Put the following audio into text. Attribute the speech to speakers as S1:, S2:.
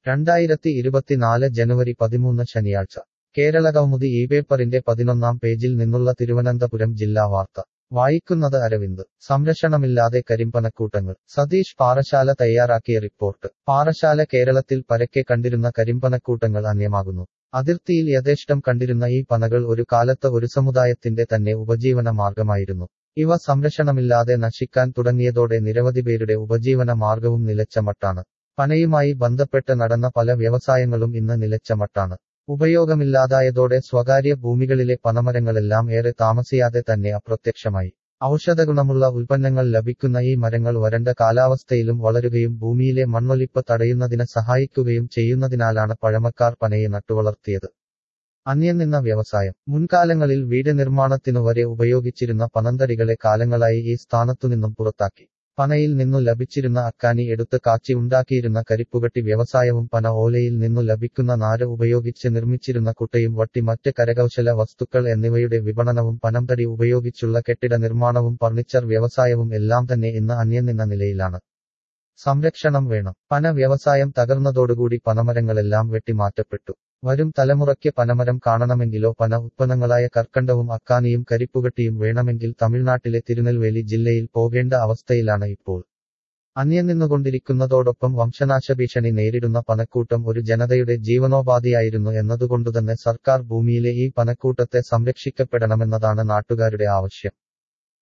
S1: രണ്ടായിരത്തി ഇരുപത്തിനാല് ജനുവരി പതിമൂന്ന് ശനിയാഴ്ച കേരളകൗമുദി ഈ പേപ്പറിന്റെ പതിനൊന്നാം പേജിൽ നിന്നുള്ള തിരുവനന്തപുരം ജില്ലാ വാർത്ത വായിക്കുന്നത് അരവിന്ദ് സംരക്ഷണമില്ലാതെ കരിമ്പനക്കൂട്ടങ്ങൾ സതീഷ് പാറശാല തയ്യാറാക്കിയ റിപ്പോർട്ട് പാറശാല കേരളത്തിൽ പരക്കെ കണ്ടിരുന്ന കരിമ്പനക്കൂട്ടങ്ങൾ അന്യമാകുന്നു അതിർത്തിയിൽ യഥേഷ്ടം കണ്ടിരുന്ന ഈ പനകൾ ഒരു കാലത്ത് ഒരു സമുദായത്തിന്റെ തന്നെ ഉപജീവന മാർഗമായിരുന്നു ഇവ സംരക്ഷണമില്ലാതെ നശിക്കാൻ തുടങ്ങിയതോടെ നിരവധി പേരുടെ ഉപജീവന മാർഗവും നിലച്ച മട്ടാണ് പനയുമായി ബന്ധപ്പെട്ട് നടന്ന പല വ്യവസായങ്ങളും ഇന്ന് നിലച്ച മട്ടാണ് ഉപയോഗമില്ലാതായതോടെ സ്വകാര്യ ഭൂമികളിലെ പനമരങ്ങളെല്ലാം ഏറെ താമസിയാതെ തന്നെ അപ്രത്യക്ഷമായി ഔഷധഗുണമുള്ള ഉൽപ്പന്നങ്ങൾ ലഭിക്കുന്ന ഈ മരങ്ങൾ വരണ്ട കാലാവസ്ഥയിലും വളരുകയും ഭൂമിയിലെ മണ്ണൊലിപ്പ് തടയുന്നതിന് സഹായിക്കുകയും ചെയ്യുന്നതിനാലാണ് പഴമക്കാർ പനയെ നട്ടുവളർത്തിയത് അന്യം നിന്ന വ്യവസായം മുൻകാലങ്ങളിൽ വീട് നിർമ്മാണത്തിനു വരെ ഉപയോഗിച്ചിരുന്ന പനന്തടികളെ കാലങ്ങളായി ഈ സ്ഥാനത്തുനിന്നും പുറത്താക്കി പനയിൽ നിന്നു ലഭിച്ചിരുന്ന അക്കാനി എടുത്ത് കാച്ചി ഉണ്ടാക്കിയിരുന്ന കരിപ്പുകട്ടി വ്യവസായവും പന ഓലയിൽ നിന്നു ലഭിക്കുന്ന നാര് ഉപയോഗിച്ച് നിർമ്മിച്ചിരുന്ന കുട്ടയും വട്ടി മറ്റ് കരകൗശല വസ്തുക്കൾ എന്നിവയുടെ വിപണനവും പനംതടി ഉപയോഗിച്ചുള്ള കെട്ടിട നിർമ്മാണവും ഫർണിച്ചർ വ്യവസായവും എല്ലാം തന്നെ ഇന്ന് അന്യം നിന്ന നിലയിലാണ് സംരക്ഷണം വേണം പന വ്യവസായം തകർന്നതോടുകൂടി പനമരങ്ങളെല്ലാം വെട്ടിമാറ്റപ്പെട്ടു വരും തലമുറയ്ക്ക് പനമരം കാണണമെങ്കിലോ പന ഉത്പന്നങ്ങളായ കർക്കണ്ടവും അക്കാനിയും കരിപ്പുകട്ടിയും വേണമെങ്കിൽ തമിഴ്നാട്ടിലെ തിരുനെൽവേലി ജില്ലയിൽ പോകേണ്ട അവസ്ഥയിലാണ് ഇപ്പോൾ അന്യം നിന്നുകൊണ്ടിരിക്കുന്നതോടൊപ്പം വംശനാശഭീഷണി നേരിടുന്ന പനക്കൂട്ടം ഒരു ജനതയുടെ ജീവനോപാധിയായിരുന്നു എന്നതുകൊണ്ടുതന്നെ സർക്കാർ ഭൂമിയിലെ ഈ പനക്കൂട്ടത്തെ സംരക്ഷിക്കപ്പെടണമെന്നതാണ് നാട്ടുകാരുടെ ആവശ്യം